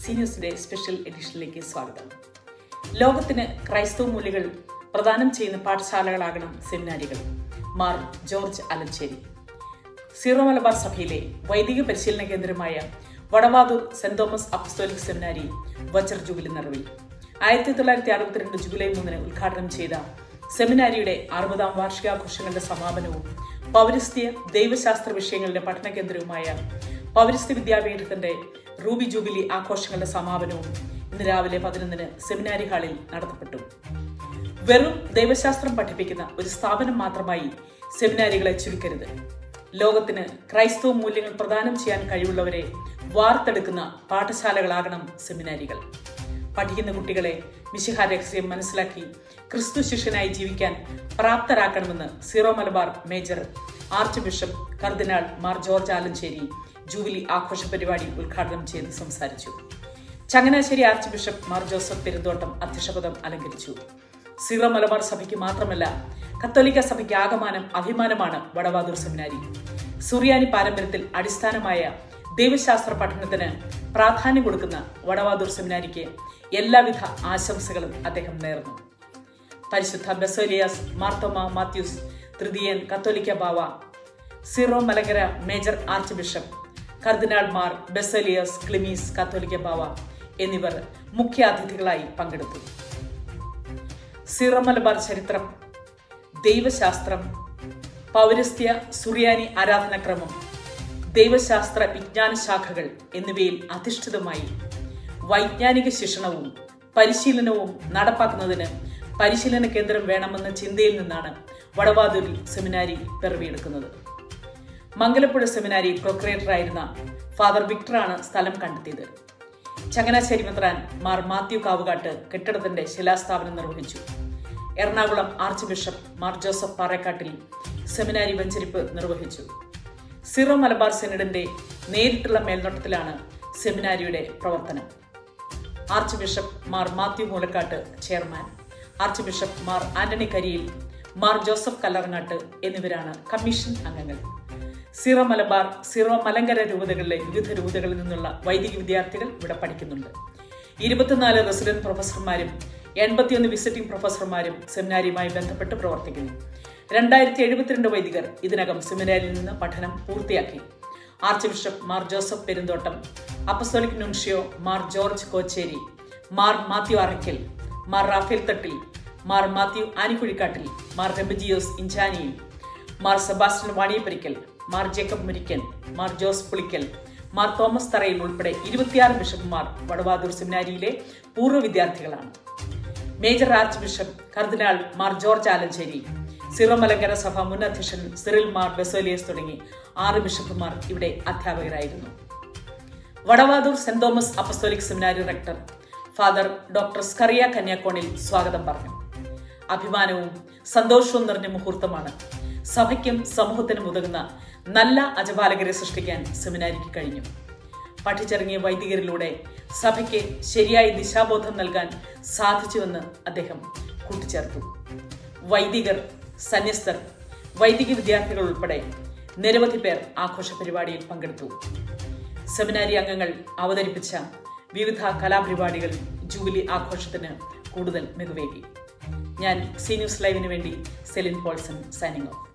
C ന്യൂസിന്റെ special എഡിഷനിലേക്ക് സ്വാഗതം ലോകത്തിന് ക്രൈസ്തവ മൂല്യങ്ങൾ പ്രദാനം ചെയ്യുന്ന പാഠശാലകളാകണം സെമിനാരികൾ മാർ ജോർജ് അലഞ്ചേരി സീറോ മലബാർ സഭയിലെ വൈദിക പരിശീലന കേന്ദ്രമായ Vadavathoor saint Thomas apostolic seminary വച്ചർ ജൂബിലി നിറവിൽ ആയിരത്തി തൊള്ളായിരത്തി അറുപത്തിരണ്ട് ജൂലൈ മൂന്നിന് ഉദ്ഘാടനം ചെയ്ത സെമിനാരിയുടെ അറുപതാം വാർഷികാഘോഷങ്ങളുടെ സമാപനവും പൗരസ്ത്യ ദൈവശാസ്ത്ര വിഷയങ്ങളുടെ പഠന കേന്ദ്രവുമായ പൗരസ്ത്യ വിദ്യാപീഠത്തിന്റെ റൂബി ജൂബിലി ആഘോഷങ്ങളുടെ സമാപനവും ഇന്ന് രാവിലെ പതിനൊന്നിന് സെമിനാരി ഹാളിൽ നടത്തപ്പെട്ടു വെറും ദൈവശാസ്ത്രം പഠിപ്പിക്കുന്ന ഒരു സ്ഥാപനം മാത്രമായി സെമിനാരികളെ ചുരുക്കരുത് ലോകത്തിന് ക്രൈസ്തവ മൂല്യങ്ങൾ പ്രദാനം ചെയ്യാൻ കഴിവുള്ളവരെ വാർത്തെടുക്കുന്ന പാഠശാലകളാകണം സെമിനാരികൾ പഠിക്കുന്ന കുട്ടികളെ മിശിഹ രഹസ്യം മനസ്സിലാക്കി ക്രിസ്തു ശിഷ്യനായി ജീവിക്കാൻ പ്രാപ്തരാക്കണമെന്ന് Syro Malabar major archbishop കർദിനാൾ മാർ ജോർജ് ആലഞ്ചേരി ജൂബിലി ആഘോഷ പരിപാടി ഉദ്ഘാടനം ചെയ്ത് സംസാരിച്ചു Changanassery archbishop Mar Joseph Perumthottam അധ്യക്ഷപദം അലങ്കരിച്ചു സീറോ മലബാർ സഭയ്ക്ക് മാത്രമല്ല കത്തോലിക്ക സഭയ്ക്ക് ആകമാനം അഭിമാനമാണ് വടവാതൂർ സെമിനാരി സുറിയാനി പാരമ്പര്യത്തിൽ അടിസ്ഥാനമായ ദൈവശാസ്ത്ര പഠനത്തിന് പ്രാധാന്യം കൊടുക്കുന്ന വടവാതൂർ സെമിനാരിക്ക് എല്ലാവിധ ആശംസകളും അദ്ദേഹം നേർന്നു പരിശുദ്ധ ബെസോലിയാസ് മാർത്തോമ മാത്യൂസ് തൃതീയൻ കത്തോലിക്ക ബാവ Syro Malankara major archbishop കർദിനാൾമാർ ബെസോലിയസ് ക്ലിമീസ് കത്തോലിക്ക ബാവ എന്നിവർ മുഖ്യാതിഥികളായി പങ്കെടുത്തു സീറോ മലബാർ ചരിത്രം ദൈവശാസ്ത്രം പൗരസ്ത്യ സുറിയാനി ആരാധനാക്രമം ദൈവശാസ്ത്ര വിജ്ഞാന ശാഖകൾ എന്നിവയിൽ അധിഷ്ഠിതമായി വൈജ്ഞാനിക ശിക്ഷണവും പരിശീലനവും നടപ്പാക്കുന്നതിന് പരിശീലന കേന്ദ്രം വേണമെന്ന ചിന്തയിൽ നിന്നാണ് വടവാതൂരിൽ സെമിനാരി പിറവിയെടുക്കുന്നത് മംഗലപ്പുഴ സെമിനാരി പ്രൊക്രിയേറ്ററായിരുന്ന ഫാദർ വിക്ടറാണ് സ്ഥലം കണ്ടെത്തിയത് ചങ്ങനാശ്ശേരി മെത്രാൻ മാർ മാത്യു കാവുകാട്ട് കെട്ടിടത്തിന്റെ ശിലാസ്ഥാപനം നിർവഹിച്ചു Ernakulam archbishop Mar Joseph Parekkattil seminary വെഞ്ചരിപ്പ് നിർവഹിച്ചു സിറോ മലബാർ സെനഡിന്റെ നേരിട്ടുള്ള മേൽനോട്ടത്തിലാണ് സെമിനാരിയുടെ പ്രവർത്തനം archbishop Mar Mathew Moolakkattu chairman archbishop Mar Antony Kariyil Mar Joseph Kallarangattu എന്നിവരാണ് കമ്മീഷൻ അംഗങ്ങൾ സീറോ മലബാർ സീറോ മലങ്കര രൂപതകളിലെ വിവിധ രൂപതകളിൽ നിന്നുള്ള വൈദിക വിദ്യാർത്ഥികൾ ഇവിടെ പഠിക്കുന്നുണ്ട് ഇരുപത്തിനാല് റെസിഡന്റ് പ്രൊഫസർമാരും എൺപത്തിയൊന്ന് വിസിറ്റിംഗ് പ്രൊഫസർമാരും സെമിനാരിയുമായി ബന്ധപ്പെട്ട് പ്രവർത്തിക്കുന്നു രണ്ടായിരത്തി എഴുപത്തിരണ്ട് വൈദികർ ഇതിനകം സെമിനാരിയിൽ നിന്ന് പഠനം പൂർത്തിയാക്കി archbishop Mar Joseph Perumthottam apostolic nuncio Mar George Kocherry Mar Mathew Arackal Mar Raphael Thattil Mar Mathew Anikuzhikattil Mar Remigiose Inchananiyil Mar Sebastian Vaniyapurackal Mar Jacob Murickan Mar Jose Pulickal Mar Thomas Tharayil ഉൾപ്പെടെ ഇരുപത്തിയാറ് ബിഷപ്പുമാർ വടവാതൂർ സെമിനാരിയിലെ പൂർവ്വ വിദ്യാർത്ഥികളാണ് മേജർ ആർച്ച് ബിഷപ്പ് കർദിനാൾ മാർ ജോർജ് ആലഞ്ചേരി സിറോ മലങ്കര സഭ മുൻ അധ്യക്ഷൻ സിറിൽ മാർ ബെസോലിയസ് തുടങ്ങി ആറ് ബിഷപ്പുമാർ ഇവിടെ അധ്യാപകരായിരുന്നു Vadavathoor saint Thomas apostolic seminary rector father doctor Scaria Kanyakonil സ്വാഗതം പറഞ്ഞു അഭിമാനവും സന്തോഷവും നിറഞ്ഞ മുഹൂർത്തമാണ് സഭയ്ക്കും സമൂഹത്തിനും ഉതകുന്ന നല്ല അജപാലകരെ സൃഷ്ടിക്കാൻ സെമിനാരിക്ക് കഴിഞ്ഞു പഠിച്ചിറങ്ങിയ വൈദികരിലൂടെ സഭയ്ക്ക് ശരിയായ ദിശാബോധം നൽകാൻ സാധിച്ചുവെന്ന് അദ്ദേഹം കൂട്ടിച്ചേർത്തു വൈദികർ സന്യസ്തർ വൈദിക വിദ്യാർത്ഥികൾ ഉൾപ്പെടെ നിരവധി പേർ ആഘോഷ പരിപാടിയിൽ പങ്കെടുത്തു സെമിനാരി അംഗങ്ങൾ അവതരിപ്പിച്ച വിവിധ കലാപരിപാടികൾ ജൂബിലി ആഘോഷത്തിന് കൂടുതൽ മികവേകി ഞാൻ സി ന്യൂസ് ലൈവിന് വേണ്ടി സെലിൻ പോൾസൺ സൈനിങ് ഓഫ്